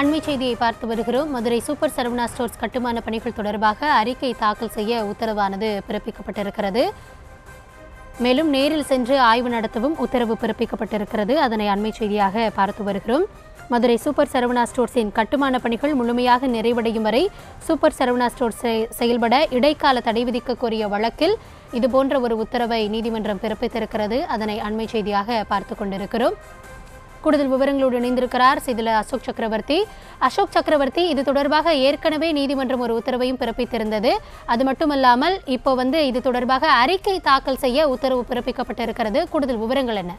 அண்மை செய்தியை பார்த்து வருகிறோம் மதுரை சூப்பர் சரவணா ஸ்டோர்ஸ் கட்டுமான பணிகள் தொடர்பாக அறிக்கை தாக்கல் செய்ய உத்தரவானது பிறப்பிக்கப்பட்டிருக்கிறது மேலும் நேரில் சென்று ஆய்வு நடத்தவும் உத்தரவு பிறப்பிக்கப்பட்டிருக்கிறது அதனை அண்மை செய்தியாக பார்த்து வருகிறோம் மதுரை சூப்பர் சரவணா ஸ்டோர்ஸின் கட்டுமான பணிகள் முழுமையாக நிறைவடையும் வரை சூப்பர் சரவணா ஸ்டோர்ஸ் செ- செயல்பட இடைக்கால தடை விதிக்க கோரிய வழக்கில் இதுபோன்ற ஒரு உத்தரவை நீதிமன்றம் பிறப்பித்திருக்கிறது அதனை அண்மை செய்தியாக பார்த்து கொண்டிருக்கிறோம் கூடுதல் விவரங்களோடு இணைந்திருக்கிறார் செய்தில அசோக் சக்கரவர்த்தி அசோக் சக்கரவர்த்தி இது தொடர்பாக ஏற்கனவே நீதிமன்றம் ஒரு உத்தரவையும் பிறப்பித்திருந்தது அது மட்டுமல்லாமல் இப்போ வந்து இது தொடர்பாக அறிக்கை தாக்கல் செய்ய உத்தரவு பிறப்பிக்கப்பட்டிருக்கிறது கூடுதல் விவரங்கள் என்ன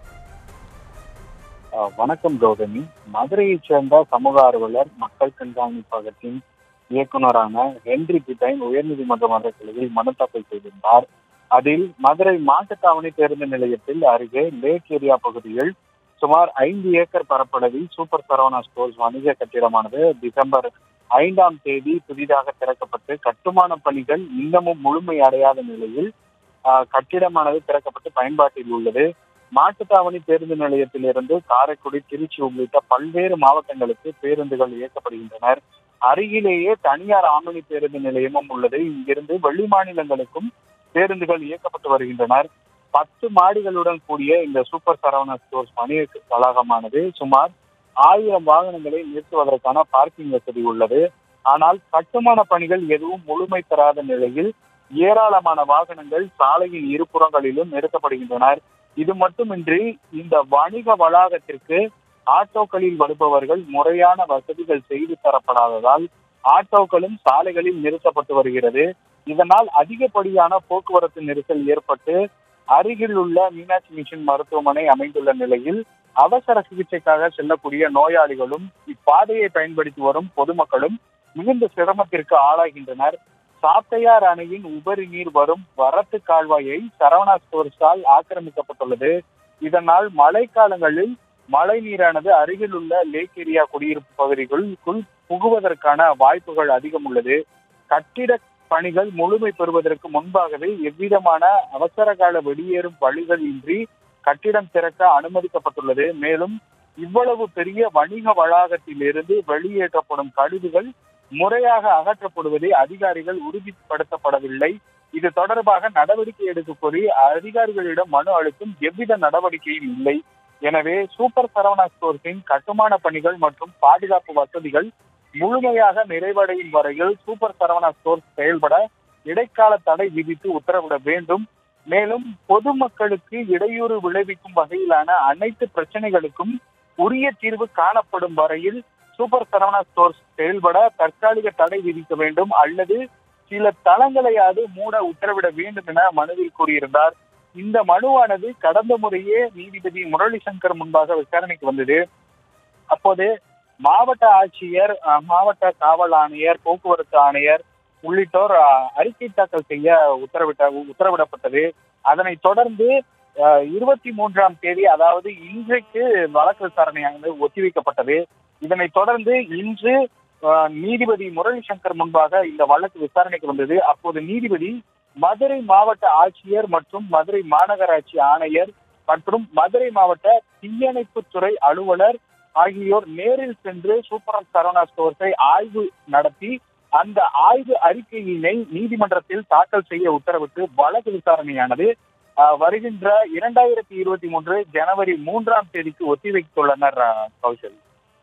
அஹ் வணக்கம் கௌதமி மதுரையைச் சேர்ந்த சமூக ஆர்வலர் மக்கள் கண்காணிப்பகத்தின் இயக்குனரான ஹென்றி பிடைன் உயர்நீதிமன்ற மன்ற கிளையில் மனு தாக்கல் செய்திருந்தார் அதில் மதுரை மாட்டுத்தாவணி பேருந்து நிலையத்தில் அருகே லேக் ஏரியா பகுதியில் சுமார் ஐந்து ஏக்கர் பரப்பளவில் சூப்பர் சரவணா ஸ்டோர்ஸ் வணிக கட்டிடமானது டிசம்பர் ஐந்தாம் தேதி புதிதாக திறக்கப்பட்டு கட்டுமான பணிகள் இன்னமும் முழுமை அடையாத நிலையில் அஹ், கட்டிடமானது திறக்கப்பட்டு பயன்பாட்டில் உள்ளது மாட்டுத்தாவணி பேருந்து நிலையத்திலிருந்து காரைக்குடி திருச்சி உள்ளிட்ட பல்வேறு மாவட்டங்களுக்கு பேருந்துகள் இயக்கப்படுகின்றனர் அருகிலேயே தனியார் ஆமணி பேருந்து நிலையமும் உள்ளது இங்கிருந்து வெளி மாநிலங்களுக்கும் பேருந்துகள் இயக்கப்பட்டு வருகின்றனர் பத்து மாடிகளுடன் கூடிய இந்த சூப்பர் சரவணா ஸ்டோர்ஸ் வணிக வளாகமானது சுமார் ஆயிரம் வாகனங்களை நிறுத்துவதற்கான பார்க்கிங் வசதி உள்ளது ஆனால் கட்டுமான பணிகள் எதுவும் முழுமை பெறாத நிலையில் ஏராளமான வாகனங்கள் சாலையின் இருபுறங்களிலும் நிறுத்தப்படுகின்றனர் இது மட்டுமின்றி இந்த வணிக வளாகத்திற்கு ஆட்டோக்களில் வருபவர்கள் முறையான வசதிகள் செய்து தரப்படாததால் ஆட்டோக்களும் சாலைகளில் நிறுத்தப்பட்டு வருகிறது இதனால் அதிகப்படியான போக்குவரத்து நெரிசல் ஏற்பட்டு அருகில் உள்ள மீனாட்சி மிஷன் மருத்துவமனை அமைந்துள்ள நிலையில் அவசர சிகிச்சைக்காக செல்லக்கூடிய நோயாளிகளும் இப்பாதையை பயன்படுத்தி வரும் பொதுமக்களும் மிகுந்த சிரமத்திற்கு ஆளாகின்றனர் சாத்தையார் அணையின் உபரி நீர் வரும் வரத்து கால்வாயை சரவணா ஸ்டோர்ஸால் ஆக்கிரமிக்கப்பட்டுள்ளது இதனால் மழைக்காலங்களில் மழை நீரானது அருகில் உள்ள லேக் ஏரியா குடியிருப்பு பகுதிகளுக்குள் புகுவதற்கான வாய்ப்புகள் அதிகம் உள்ளது கட்டிட பணிகள் முழுமை பெறுவதற்கு முன்பாகவே எவ்விதமான அவசர கால வெளியேறும் வழிகள் இன்றி கட்டிடம் திறக்க அனுமதிக்கப்பட்டுள்ளது மேலும் இவ்வளவு பெரிய வணிக வளாகத்திலிருந்து வெளியேற்றப்படும் கழிவுகள் முறையாக அகற்றப்படுவதை அதிகாரிகள் உறுதிப்படுத்தப்படவில்லை இது தொடர்பாக நடவடிக்கை எடுக்க கோரி அதிகாரிகளிடம் மனு அளித்தும் எவ்வித நடவடிக்கையும் இல்லை எனவே சூப்பர் சரவணா ஸ்டோர்ஸின் கட்டுமான பணிகள் மற்றும் பாதுகாப்பு வசதிகள் முழுமையாக நிறைவடையும் வரையில் சூப்பர் சரவணா ஸ்டோர்ஸ் செயல்பட இடைக்கால தடை விதித்து உத்தரவிட வேண்டும் மேலும் பொதுமக்களுக்கு இடையூறு விளைவிக்கும் வகையிலான அனைத்து பிரச்சனைகளுக்கும் உரிய தீர்வு காணப்படும் வரையில் சூப்பர் சரவணா ஸ்டோர்ஸ் செயல்பட தற்காலிக தடை விதிக்க வேண்டும் அல்லது சில தளங்களையாவது மூட உத்தரவிட வேண்டும் என மனுவில் கூறியிருந்தார் இந்த மனுவானது கடந்த முறையே நீதிபதி முரளி சங்கர் முன்பாக விசாரணைக்கு வந்தது அப்போது மாவட்ட ஆட்சியர் அஹ், மாவட்ட காவல் ஆணையர் போக்குவரத்து ஆணையர் உள்ளிட்டோர் அஹ், அறிக்கை தாக்கல் செய்ய உத்தரவிட்ட உத்தரவிடப்பட்டது அதனைத் தொடர்ந்து அஹ், இருபத்தி மூன்றாம் தேதி அதாவது இன்றைக்கு வழக்கு விசாரணையானது ஒத்திவைக்கப்பட்டது இதனைத் தொடர்ந்து இன்று அஹ், நீதிபதி முரளி சங்கர் முன்பாக இந்த வழக்கு விசாரணைக்கு வந்தது அப்போது நீதிபதி மதுரை மாவட்ட ஆட்சியர் மற்றும் மதுரை மாநகராட்சி ஆணையர் மற்றும் மதுரை மாவட்ட தீயணைப்புத்துறை அலுவலர் ஆகியோர் நேரில் சென்று சூப்பர் சரவணா ஸ்டோர்ஸை ஆய்வு நடத்தி அந்த ஆய்வு அறிக்கையினை நீதிமன்றத்தில் தாக்கல் செய்ய உத்தரவிட்டு வழக்கு விசாரணையானது அஹ், வருகின்ற இரண்டாயிரத்தி இருபத்தி மூன்று ஜனவரி மூன்றாம் தேதிக்கு ஒத்திவைத்துள்ளனர் அஹ், கௌஷல்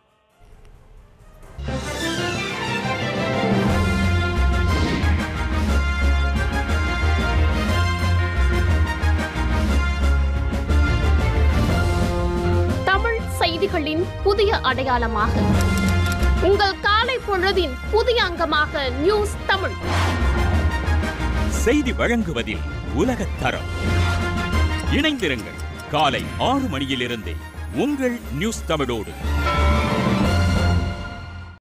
தமிழ் செய்திகளின் புதிய அடையாளமாக உங்கள் காலை பொழுதின் புதிய அங்கமாக நியூஸ் தமிழ் செய்தி வழங்குவதில் உலகத் தரம் இணைந்திருங்கள் காலை ஆறு மணியிலிருந்தே உங்கள் நியூஸ் தமிழோடு